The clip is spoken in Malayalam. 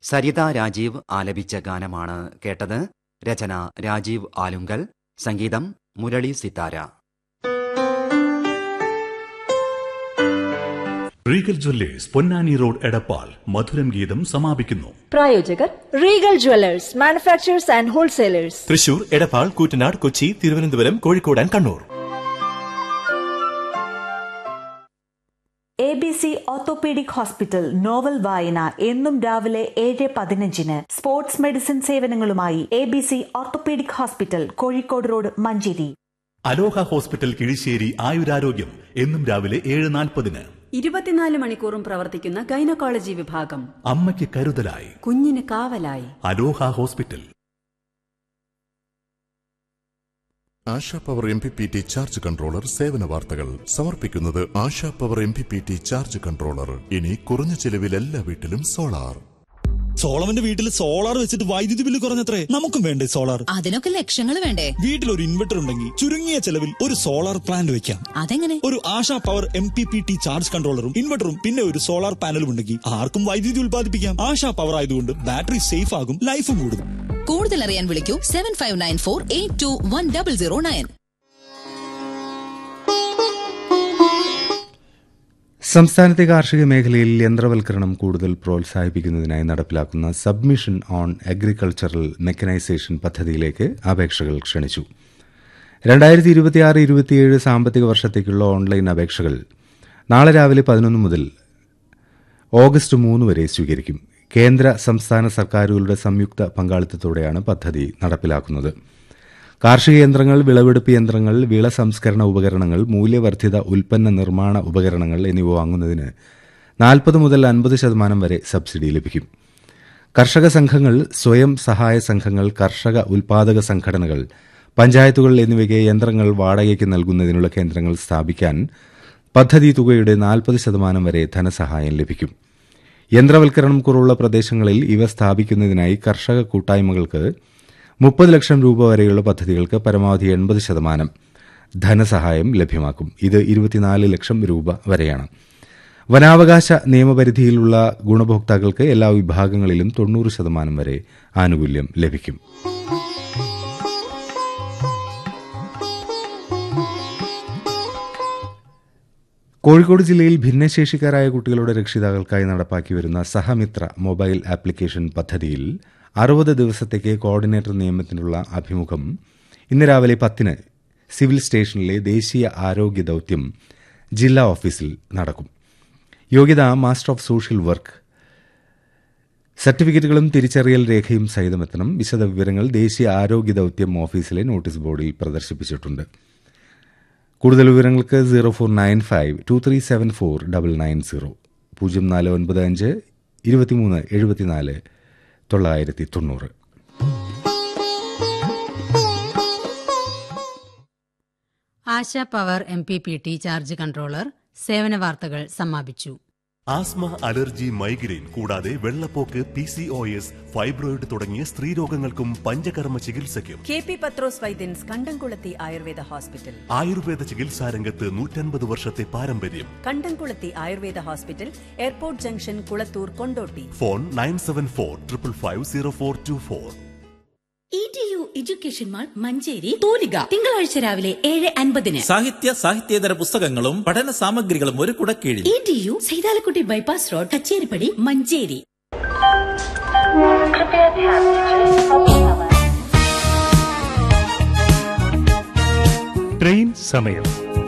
സരിത രാജീവ് ആലപിച്ച ഗാനമാണ് കേട്ടത് രചന രാജീവ് ആലുങ്കൽ സംഗീതം Murali Sithara regal jewellers Ponnani road Edappal മധുരം ഗീതം സമാപിക്കുന്നു പ്രായോജകർ regal jewellers manufacturers and wholesalers Thrissur Edappal Koottanad Kochi Thiruvananthapuram Kozhikode and Kannur A B C orthopaedic hospital novel വായന എന്നും രാവിലെ ഏഴ് പതിനഞ്ചിന് സ്പോർട്സ് മെഡിസിൻ സേവനങ്ങളുമായി A B C orthopaedic hospital Kozhikode road Manjeri Aloha hospital Kizhisseri ആയുരാരോഗ്യം എന്നും രാവിലെ ഏഴ് നാൽപ്പതിന് ഇരുപത്തിനാല് മണിക്കൂറും പ്രവർത്തിക്കുന്ന ഗൈനക്കോളജി വിഭാഗം അമ്മയ്ക്ക് കരുതലായി കുഞ്ഞിന് കാവലായി Aloha hospital Asha power M P P T charge controller സേവന വാർത്തകൾ സമർപ്പിക്കുന്നത് Asha power M P P T charge controller ഇനി കുറഞ്ഞ ചെലവിൽ എല്ലാ വീട്ടിലും സോളാർ സോളവന്റെ വീട്ടിൽ സോളാർ വെച്ചിട്ട് വൈദ്യുതി ബില്ല് കുറഞ്ഞത്രേ നമുക്കും വേണ്ടേ സോളാർ അതിനൊക്കെ ലക്ഷങ്ങൾ വേണ്ടേ വീട്ടിൽ ഒരു ഇൻവെർട്ടർ ഉണ്ടെങ്കിൽ ചുരുങ്ങിയ ചെലവിൽ ഒരു സോളാർ പ്ലാന്റ് വെക്കാം അതെങ്ങനെ ഒരു Asha power M P P T charge കൺട്രോളറും ഇൻവെർട്ടറും പിന്നെ ഒരു സോളാർ പാനലും ഉണ്ടെങ്കിൽ ആർക്കും വൈദ്യുതി ഉൽപ്പാദിപ്പിക്കാം ആശാ പവർ ആയതുകൊണ്ട് ബാറ്ററി സേഫ് ആകും ലൈഫും കൂടും കൂടുതൽ അറിയാൻ വിളിക്കൂ seven five nine four eight two one double zero nine സംസ്ഥാനത്തെ കാർഷിക മേഖലയിൽ യന്ത്രവൽക്കരണം കൂടുതൽ പ്രോത്സാഹിപ്പിക്കുന്നതിനായി നടപ്പിലാക്കുന്ന സബ്മിഷൻ ഓൺ അഗ്രികൾച്ചറൽ മെക്കനൈസേഷൻ പദ്ധതിയിലേക്ക് അപേക്ഷകൾ ക്ഷണിച്ചു രണ്ടായിരത്തി ഇരുപത്തിയാറ് ഇരുപത്തിയേഴ് സാമ്പത്തിക വർഷത്തേക്കുള്ള ഓൺലൈൻ അപേക്ഷകൾ നാളെ രാവിലെ പതിനൊന്ന് മുതൽ ഓഗസ്റ്റ് മൂന്ന് വരെ സ്വീകരിക്കും കേന്ദ്ര സംസ്ഥാന സർക്കാരുകളുടെ സംയുക്ത പങ്കാളിത്തത്തോടെയാണ് പദ്ധതി നടപ്പിലാക്കുന്നത് കാർഷിക യന്ത്രങ്ങൾ വിളവെടുപ്പ് യന്ത്രങ്ങൾ വിള സംസ്കരണ ഉപകരണങ്ങൾ മൂല്യവർദ്ധിത ഉൽപ്പന്ന നിർമ്മാണ ഉപകരണങ്ങൾ എന്നിവ വാങ്ങുന്നതിന് നാൽപ്പത് മുതൽ അൻപത് ശതമാനം വരെ സബ്സിഡി ലഭിക്കും കർഷക സംഘങ്ങൾ സ്വയം സഹായ സംഘങ്ങൾ കർഷക ഉൽപാദക സംഘടനകൾ പഞ്ചായത്തുകൾ എന്നിവയ്ക്ക് യന്ത്രങ്ങൾ വാടകയ്ക്ക് നൽകുന്നതിനുള്ള കേന്ദ്രങ്ങൾ സ്ഥാപിക്കാൻ പദ്ധതി തുകയുടെ നാൽപ്പത് ശതമാനം വരെ ധനസഹായം ലഭിക്കും യന്ത്രവൽക്കരണം കുറവുള്ള പ്രദേശങ്ങളിൽ ഇവ സ്ഥാപിക്കുന്നതിനായി കർഷക കൂട്ടായ്മകൾക്ക് മുപ്പത് ലക്ഷം രൂപ വരെയുള്ള പദ്ധതികൾക്ക് പരമാവധി എൺപത് ശതമാനം ധനസഹായം ലഭ്യമാക്കും ഇത് ഇരുപത്തിനാല് ലക്ഷം രൂപ വരെയാണ് വനാവകാശ നിയമപരിധിയിലുള്ള ഗുണഭോക്താക്കൾക്ക് എല്ലാ വിഭാഗങ്ങളിലും തൊണ്ണൂറ് ശതമാനം വരെ ആനുകൂല്യം ലഭിക്കും കോഴിക്കോട് ജില്ലയിൽ ഭിന്നശേഷിക്കാരായ കുട്ടികളുടെ രക്ഷിതാക്കൾക്കായി നടപ്പാക്കി വരുന്ന സഹമിത്ര മൊബൈൽ ആപ്ലിക്കേഷൻ പദ്ധതിയിൽ അറുപത് ദിവസത്തേക്ക് കോർഡിനേറ്റർ നിയമനത്തിനുള്ള അഭിമുഖം ഇന്ന് രാവിലെ പത്തിന് സിവിൽ സ്റ്റേഷനിലെ ദേശീയ ആരോഗ്യ ദൌത്യം ജില്ലാ ഓഫീസിൽ നടക്കും യോഗ്യത മാസ്റ്റർ ഓഫ് സോഷ്യൽ വർക്ക് സർട്ടിഫിക്കറ്റുകളും തിരിച്ചറിയൽ രേഖയും സഹിതമെത്തണം വിശദവിവരങ്ങൾ ദേശീയ ആരോഗ്യ ദൌത്യം ഓഫീസിലെ നോട്ടീസ് ബോർഡിൽ പ്രദർശിപ്പിച്ചിട്ടുണ്ട് കൂടുതൽ വിവരങ്ങൾക്ക് zero four nine five two three seven four double nine zero പൂജ്യം നാല് ഒൻപത് അഞ്ച് ഇരുപത്തിമൂന്ന് എഴുപത്തിനാല് തൊള്ളായിരത്തി തൊണ്ണൂറ് Asha power M P P T charge controller സേവന വാർത്തകൾ സമാപിച്ചു ആസ്മ അലർജി മൈഗ്രെയിൻ കൂടാതെ വെള്ളപ്പോക്ക് P C O S fibroid തുടങ്ങിയ സ്ത്രീരോഗങ്ങൾക്കും പഞ്ചകർമ്മ ചികിത്സയ്ക്കും കെ പി പത്രോസ് വൈദ്യൻസ് കണ്ടംകുളത്തി ആയുർവേദ ഹോസ്പിറ്റൽ ആയുർവേദ ചികിത്സാ രംഗത്ത് നൂറ്റൻപത് വർഷത്തെ പാരമ്പര്യം Kandamkulathi Ayurveda hospital airport junction Kulathur Kondotty phone nine seven four triple five zero four two four E T U education mall Manjeri തൂലിക തിങ്കളാഴ്ച രാവിലെ ഏഴ് അൻപതിന് സാഹിത്യ സാഹിത്യേതര പുസ്തകങ്ങളും പഠന സാമഗ്രികളും ഒരു കുടക്കീഴിൽ E T U Saithalakutty bypass road Kacheripady Manjeri train സമയം